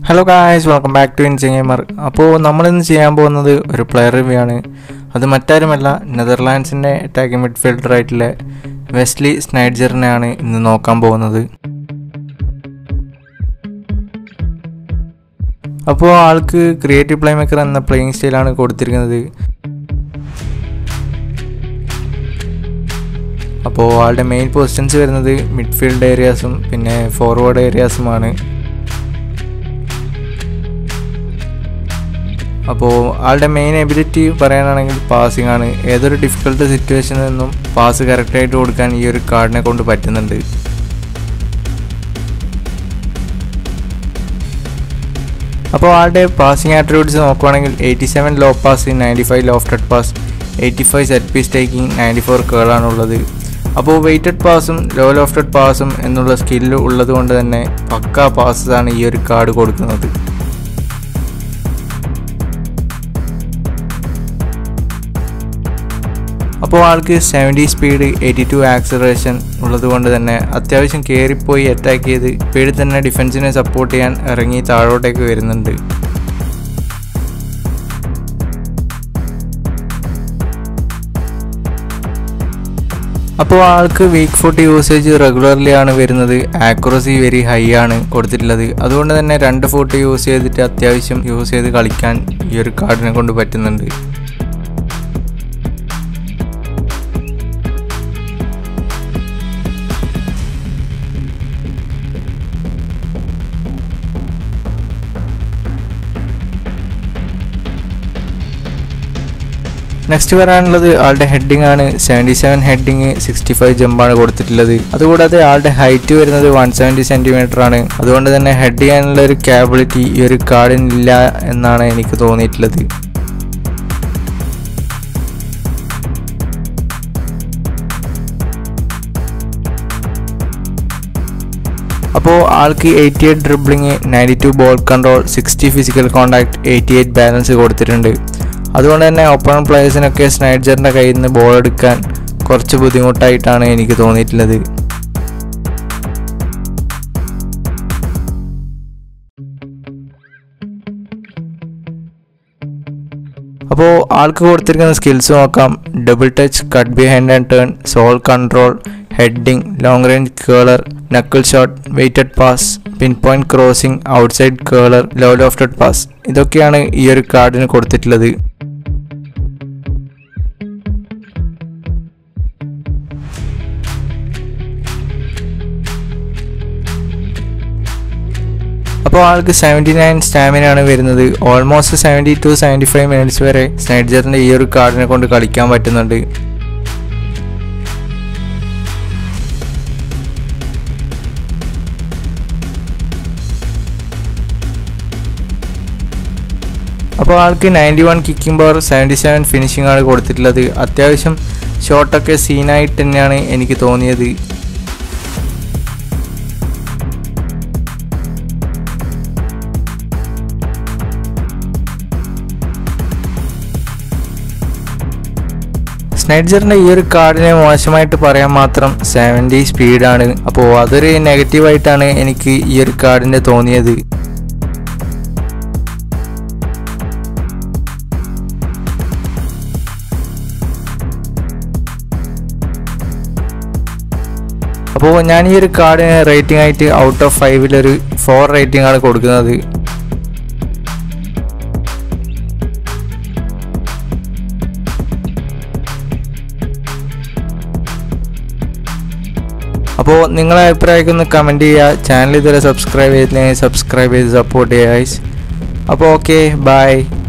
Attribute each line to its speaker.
Speaker 1: hello guys welcome back to ഇൻസിങ് gamer അപ്പോൾ നമ്മളിന്ന് ചെയ്യാൻ പോകുന്നത് ഒരു പ്ലെയർ റിവ്യൂ ആണ് അത് മറ്റാരുമല്ല നെതർലാൻഡ്സിൻ്റെ അറ്റാക്കിംഗ് മിഡ്ഫീൽഡർ ആയിട്ടുള്ള വെസ്ലി സ്നൈഡ്ജറിനെയാണ് ഇന്ന് നോക്കാൻ പോകുന്നത് അപ്പോൾ ആൾക്ക് ക്രിയേറ്റീവ് പ്ലേ മേക്കർ എന്ന പ്ലേയിങ് സ്റ്റൈലാണ് കൊടുത്തിരിക്കുന്നത് അപ്പോൾ ആളുടെ മെയിൻ പൊസിഷൻസ് വരുന്നത് മിഡ്ഫീൽഡ് ഏരിയാസും പിന്നെ ഫോർവേഡ് ഏരിയാസുമാണ് അപ്പോൾ ആളുടെ മെയിൻ എബിലിറ്റി പറയാനാണെങ്കിൽ പാസിംഗ് ആണ് ഏതൊരു ഡിഫിക്കൽട്ട് സിറ്റുവേഷനിൽ നിന്നും പാസ് കറക്റ്റായിട്ട് കൊടുക്കാൻ ഈ ഒരു കാർഡിനെ കൊണ്ട് പറ്റുന്നുണ്ട് അപ്പോൾ ആളുടെ പാസിംഗ് ആട്രിബ്യൂട്ട്സ് നോക്കുവാണെങ്കിൽ eighty seven low pass ninety five lofted pass eighty five set piece taking ninety four കേളാണുള്ളത് അപ്പോൾ വെയ്റ്റഡ് പാസും ലോ ലോഫ്റ്റഡ് പാസും എന്നുള്ള സ്കില്ല് ഉള്ളത് കൊണ്ട് തന്നെ പക്ക പാസസ് ആണ് ഈ ഒരു കാർഡ് കൊടുക്കുന്നത് അപ്പോൾ ആൾക്ക് seventy speed eighty two acceleration ഉള്ളത് കൊണ്ട് തന്നെ അത്യാവശ്യം കയറിപ്പോയി അറ്റാക്ക് ചെയ്ത് സ്പീഡിൽ തന്നെ ഡിഫൻസിനെ സപ്പോർട്ട് ചെയ്യാൻ ഇറങ്ങി താഴോട്ടേക്ക് വരുന്നുണ്ട് അപ്പോൾ ആൾക്ക് വീക്ക് ഫുട്ട് യൂസേജ് റെഗുലർലി ആണ് വരുന്നത് ആക്യുറസി വെരി ഹൈ ആണ് കൊടുത്തിട്ടുള്ളത് അതുകൊണ്ട് തന്നെ രണ്ട് ഫുട്ട് യൂസ് ചെയ്തിട്ട് അത്യാവശ്യം യൂസ് ചെയ്ത് കളിക്കാൻ ഈ ഒരു കാർഡിനെ കൊണ്ട് പറ്റുന്നുണ്ട് നെക്സ്റ്റ് വരാനുള്ളത് ആളുടെ ഹെഡിങ് ആണ് seventy seven heading sixty five ജമ്പാണ് കൊടുത്തിട്ടുള്ളത് അതുകൂടാതെ ആളുടെ ഹൈറ്റ് വരുന്നത് വൺ സെവൻറ്റി സെൻറ്റിമീറ്റർ ആണ് അതുകൊണ്ട് തന്നെ ഹെഡ് ചെയ്യാനുള്ള ഒരു ക്യാബിലിറ്റി ഈ ഒരു കാർഡിനില്ല എന്നാണ് എനിക്ക് തോന്നിയിട്ടുള്ളത് അപ്പോൾ ആൾക്ക് eighty eight dribbling ninety two ball control sixty physical contact eighty eight balance കൊടുത്തിട്ടുണ്ട് അതുകൊണ്ട് തന്നെ ഒപ്പൺ പ്ലേയേഴ്സിനൊക്കെ സ്നൈഡ്ജറിൻ്റെ കയ്യിൽ നിന്ന് ബോൾ എടുക്കാൻ കുറച്ച് ബുദ്ധിമുട്ടായിട്ടാണ് എനിക്ക് തോന്നിയിട്ടുള്ളത് അപ്പോൾ ആൾക്ക് കൊടുത്തിരിക്കുന്ന സ്കിൽസ് നോക്കാം double touch cut behind and turn sole control heading long range curler knuckle shot weighted pass pinpoint crossing outside curler low lofted pass ഇതൊക്കെയാണ് ഈ ഒരു കാർഡിന് കൊടുത്തിട്ടുള്ളത് അപ്പോൾ ആൾക്ക് സെവൻറ്റി നയൻ സ്റ്റാമിന ആണ് വരുന്നത് almost seventy two seventy five minutes വരെ സ്നൈഡ്ജറിൻ്റെ ഈ ഒരു കാർഡിനെ കൊണ്ട് കളിക്കാൻ പറ്റുന്നുണ്ട് അപ്പോൾ ആൾക്ക് ninety one kicking power seventy seven finishing ആണ് കൊടുത്തിട്ടുള്ളത് അത്യാവശ്യം ഷോട്ടൊക്കെ സീനായിട്ട് തന്നെയാണ് എനിക്ക് തോന്നിയത് സ്നൈഡ്ജറിൻ്റെ ഈ ഒരു കാർഡിനെ മോശമായിട്ട് പറയാൻ മാത്രം സെവൻറ്റി സ്പീഡാണ് അപ്പോൾ അതൊരു നെഗറ്റീവായിട്ടാണ് എനിക്ക് ഈ ഒരു കാർഡിൻ്റെ തോന്നിയത് അപ്പോൾ ഞാൻ ഈ ഒരു കാർഡിന് റേറ്റിംഗ് ആയിട്ട് ഔട്ട് ഓഫ് ഫൈവിലൊരു ഫോർ റേറ്റിംഗ് ആണ് കൊടുക്കുന്നത് അപ്പോൾ നിങ്ങളെ അഭിപ്രായമൊക്കെ ഒന്ന് കമൻറ്റ് ചെയ്യുക ചാനൽ ഇതുവരെ സബ്സ്ക്രൈബ് ചെയ്തില്ലെങ്കിൽ സബ്സ്ക്രൈബ് ചെയ്ത് സപ്പോർട്ട് ചെയ്യുക അപ്പോൾ ഓക്കെ ബൈ